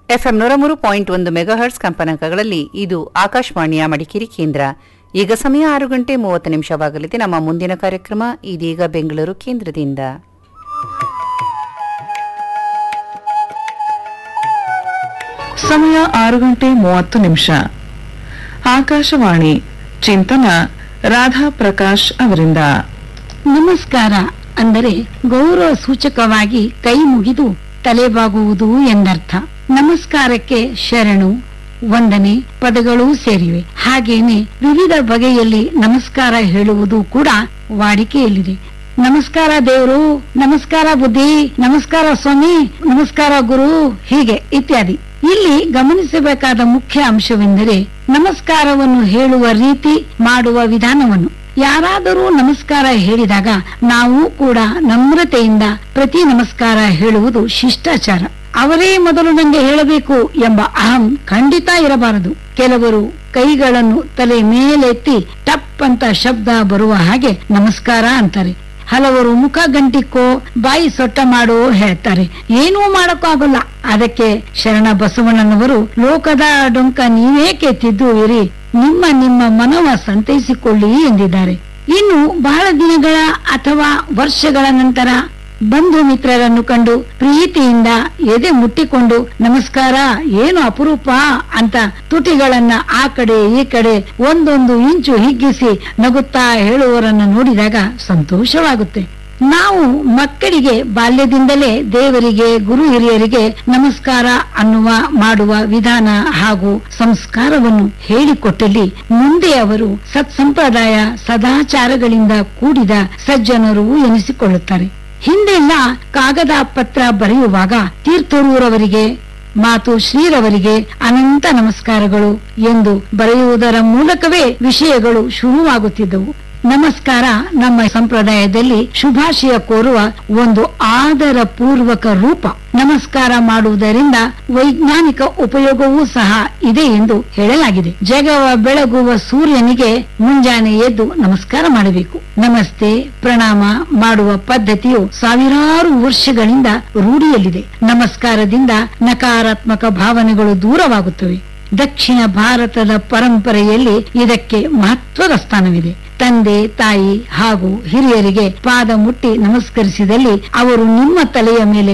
FM ನೂರ ಮೂರು point ಒಂದು ಮೆಗಾಹರ್ಟ್ಸ್ ಕಂಪನಾಂಕಗಳಲ್ಲಿ ಇದು ಆಕಾಶವಾಣಿಯ ಮಡಿಕೇರಿ ಕೇಂದ್ರ ಈಗ ಸಮಯ ಆರು ಗಂಟೆ ಮೂವತ್ತು ನಿಮಿಷವಾಗಲಿದೆ ನಮ್ಮ ಮುಂದಿನ ಕಾರ್ಯಕ್ರಮ ಇದೀಗ ಬೆಂಗಳೂರು ಕೇಂದ್ರದಿಂದ ಸಮಯ ಆರು ಗಂಟೆ ಮೂವತ್ತು ನಿಮಿಷ ಆಕಾಶವಾಣಿ ಚಿಂತನ ರಾಧಾ ಪ್ರಕಾಶ್ ಅವರಿಂದ ನಮಸ್ಕಾರ ಅಂದರೆ ಗೌರವ ಸೂಚಕವಾಗಿ ಕೈ ಮುಗಿದು ತಲೆಬಾಗುವುದು ಎಂದರ್ಥ ನಮಸ್ಕಾರಕ್ಕೆ ಶರಣು ವಂದನೆ ಪದಗಳೂ ಸೇರಿವೆ ಹಾಗೇನೆ ವಿವಿಧ ಬಗೆಯಲ್ಲಿ ನಮಸ್ಕಾರ ಹೇಳುವುದು ಕೂಡ ವಾಡಿಕೆಯಲ್ಲಿದೆ ನಮಸ್ಕಾರ ದೇವರು ನಮಸ್ಕಾರ ಬುದ್ಧಿ ನಮಸ್ಕಾರ ಸ್ವಾಮಿ ನಮಸ್ಕಾರ ಗುರು ಹೀಗೆ ಇತ್ಯಾದಿ ಇಲ್ಲಿ ಗಮನಿಸಬೇಕಾದ ಮುಖ್ಯ ಅಂಶವೆಂದರೆ ನಮಸ್ಕಾರವನ್ನು ಹೇಳುವ ರೀತಿ ಮಾಡುವ ವಿಧಾನವನ್ನು ಯಾರಾದರೂ ನಮಸ್ಕಾರ ಹೇಳಿದಾಗ ನಾವು ಕೂಡ ನಮ್ರತೆಯಿಂದ ಪ್ರತಿ ನಮಸ್ಕಾರ ಹೇಳುವುದು ಶಿಷ್ಟಾಚಾರ ಅವರೇ ಮೊದಲು ನಂಗೆ ಹೇಳಬೇಕು ಎಂಬ ಅಹಂ ಖಂಡಿತ ಇರಬಾರದು ಕೆಲವರು ಕೈಗಳನ್ನು ತಲೆ ಮೇಲೆತ್ತಿ ಟಪ್ ಅಂತ ಶಬ್ದ ಬರುವ ಹಾಗೆ ನಮಸ್ಕಾರ ಅಂತಾರೆ ಹಲವರು ಮುಖ ಗಂಟಿಕ್ಕೋ ಬಾಯಿ ಸೊಟ್ಟ ಮಾಡೋ ಹೇಳ್ತಾರೆ ಏನೂ ಮಾಡಕ್ಕಾಗಲ್ಲ ಅದಕ್ಕೆ ಶರಣ ಬಸವಣ್ಣನವರು ಲೋಕದ ಡೊಂಕ ನೀವೇಕೆ ತಿದ್ದುವಿರಿ ನಿಮ್ಮ ನಿಮ್ಮ ಮನವ ಸಂತೈಸಿಕೊಳ್ಳಿ ಎಂದಿದ್ದಾರೆ ಇನ್ನು ಬಹಳ ದಿನಗಳ ಅಥವಾ ವರ್ಷಗಳ ನಂತರ ಬಂಧು ಮಿತ್ರರನ್ನು ಕಂಡು ಪ್ರೀತಿಯಿಂದ ಎದೆ ಮುಟ್ಟಿಕೊಂಡು ನಮಸ್ಕಾರ ಏನು ಅಪರೂಪ ಅಂತ ತುಟಿಗಳನ್ನ ಆ ಕಡೆ ಈ ಕಡೆ ಒಂದೊಂದು ಇಂಚು ಹಿಗ್ಗಿಸಿ ನಗುತ್ತಾ ಹೇಳುವವರನ್ನು ನೋಡಿದಾಗ ಸಂತೋಷವಾಗುತ್ತೆ ನಾವು ಮಕ್ಕಳಿಗೆ ಬಾಲ್ಯದಿಂದಲೇ ದೇವರಿಗೆ ಗುರು ಹಿರಿಯರಿಗೆ ನಮಸ್ಕಾರ ಅನ್ನುವ ಮಾಡುವ ವಿಧಾನ ಹಾಗೂ ಸಂಸ್ಕಾರವನ್ನು ಹೇಳಿಕೊಟ್ಟಲ್ಲಿ ಮುಂದೆ ಅವರು ಸತ್ಸಂಪ್ರದಾಯ ಸದಾಚಾರಗಳಿಂದ ಕೂಡಿದ ಸಜ್ಜನರು ಎನಿಸಿಕೊಳ್ಳುತ್ತಾರೆ ಹಿಂದೆಲ್ಲ ಕಾಗದ ಪತ್ರ ಬರೆಯುವಾಗ ತೀರ್ಥರೂರವರಿಗೆ ಮಾತು ಶ್ರೀರವರಿಗೆ ಅನಂತ ನಮಸ್ಕಾರಗಳು ಎಂದು ಬರೆಯುವುದರ ಮೂಲಕವೇ ವಿಷಯಗಳು ಶುರುವಾಗುತ್ತಿದ್ದವು ನಮಸ್ಕಾರ ನಮ್ಮ ಸಂಪ್ರದಾಯದಲ್ಲಿ ಶುಭಾಶಯ ಕೋರುವ ಒಂದು ಆದರ ಪೂರ್ವಕ ರೂಪ ನಮಸ್ಕಾರ ಮಾಡುವುದರಿಂದ ವೈಜ್ಞಾನಿಕ ಉಪಯೋಗವೂ ಸಹ ಇದೆ ಎಂದು ಹೇಳಲಾಗಿದೆ ಜಗವ ಬೆಳಗುವ ಸೂರ್ಯನಿಗೆ ಮುಂಜಾನೆ ಎದ್ದು ನಮಸ್ಕಾರ ಮಾಡಬೇಕು ನಮಸ್ತೆ ಪ್ರಣಾಮ ಮಾಡುವ ಪದ್ಧತಿಯು ಸಾವಿರಾರು ವರ್ಷಗಳಿಂದ ರೂಢಿಯಲ್ಲಿದೆ ನಮಸ್ಕಾರದಿಂದ ನಕಾರಾತ್ಮಕ ಭಾವನೆಗಳು ದೂರವಾಗುತ್ತವೆ ದಕ್ಷಿಣ ಭಾರತದ ಪರಂಪರೆಯಲ್ಲಿ ಇದಕ್ಕೆ ಮಹತ್ವದ ಸ್ಥಾನವಿದೆ ತಂದೆ ತಾಯಿ ಹಾಗೂ ಹಿರಿಯರಿಗೆ ಪಾದ ಮುಟ್ಟಿ ನಮಸ್ಕರಿಸಿದಲ್ಲಿ ಅವರು ನಿಮ್ಮ ತಲೆಯ ಮೇಲೆ